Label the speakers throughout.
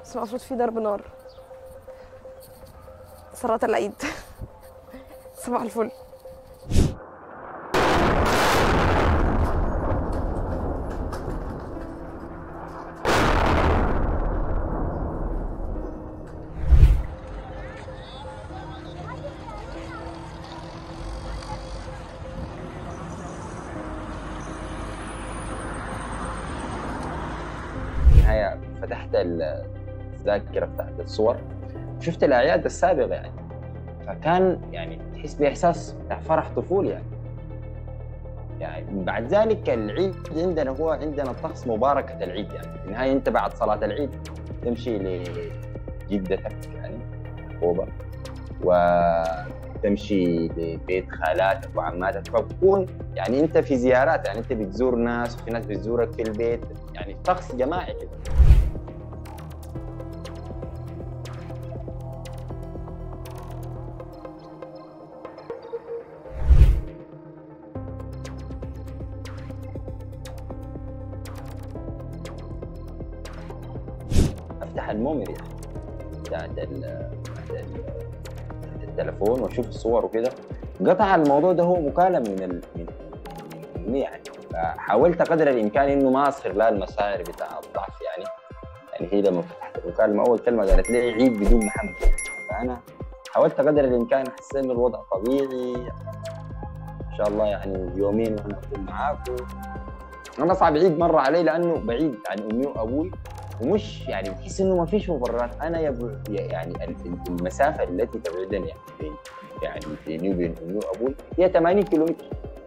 Speaker 1: اسمع صوت في ضرب نار صلاة العيد صباح الفل
Speaker 2: النهايه فتحت الذاكره بتاعت الصور شفت الاعياد السابقه يعني فكان يعني تحس باحساس بتاع فرح طفولي يعني يعني بعد ذلك العيد عندنا هو عندنا طقس مباركه العيد يعني في النهايه انت بعد صلاه العيد تمشي لجدتك يعني طوبه وتمشي لبيت خالاتك وعماتك فبكون يعني انت في زيارات يعني انت بتزور ناس وفي ناس بتزورك في البيت يعني طقس جماعي كده افتح الميموري بتاعت ال- بتاعت ال- التليفون واشوف الصور وكده قطع الموضوع ده هو مكالمه من ال... من مني يعني فحاولت قدر الامكان انه ما اصهر لها المشاعر بتاع الضعف يعني يعني هي لما فتحت المكالمه اول كلمه قالت لي عيد بدون محمد فانا حاولت قدر الامكان احس انه الوضع طبيعي ان شاء الله يعني يومين وانا اكون معاكم انا صعب عيد مره علي لانه بعيد عن امي وابوي ومش يعني بحس انه ما فيش مبررات انا يبو يعني ال- المسافه التي تبعدني يعني بين يعني بيني وبين امي وابوي هي 80 كيلومتر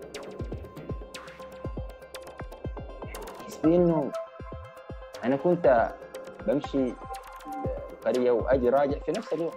Speaker 2: بحس بانه انا كنت بمشي القريه واجي راجع في نفس اليوم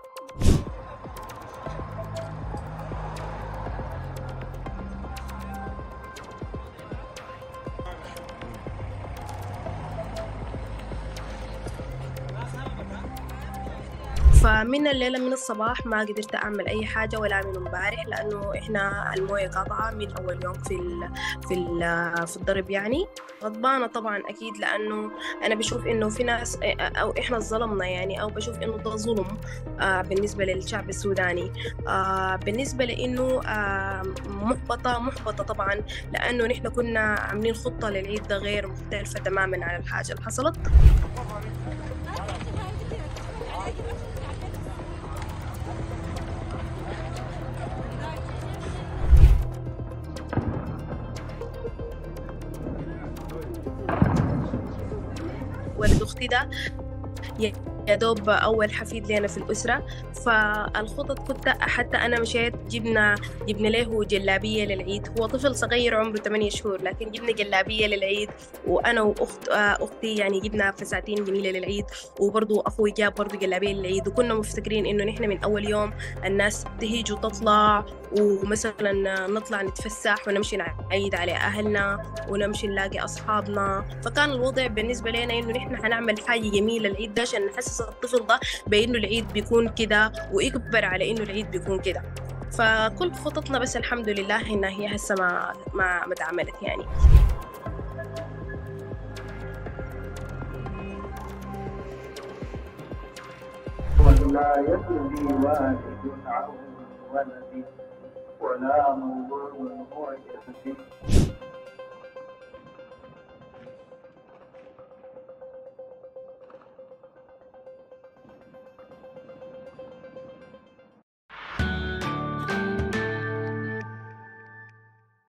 Speaker 3: فمن الليلة من الصباح ما قدرت أعمل أي حاجة ولا من امبارح لأنه إحنا الموية قاطعة من أول يوم في ال في ال في الضرب يعني غضبانة طبعا أكيد لأنه أنا بشوف إنه في ناس أو إحنا ظلمنا يعني أو بشوف إنه ده ظلم آه بالنسبة للشعب السوداني آه بالنسبة لإنه آه محبطة محبطة طبعا لأنه نحن كنا عاملين خطة للعيد ده غير مختلفة تماما عن الحاجة اللي حصلت ولد اختي ده ي- يا دوب اول حفيد لنا في الاسره فالخطط كنت حتى انا مشيت جبنا جبنا له جلابيه للعيد هو طفل صغير عمره 8 شهور لكن جبنا جلابيه للعيد وانا واخت آه، اختي يعني جبنا فساتين جميله للعيد وبرضه اخوي جاب برضه جلابيه للعيد وكنا مفتكرين انه نحن من اول يوم الناس تهيج وتطلع ومثلا نطلع نتفسح ونمشي نعيد على اهلنا ونمشي نلاقي اصحابنا فكان الوضع بالنسبه لنا انه نحن حنعمل حاجه جميله العيد ده عشان نحسس الطفل ده بانه العيد بيكون كده ويكبر على انه العيد بيكون كده فكل خططنا بس الحمد لله انها هي هسه ما ما ما اتعملت يعني
Speaker 4: ولا يجزي والد عن ولد ولا مولود هو يجزي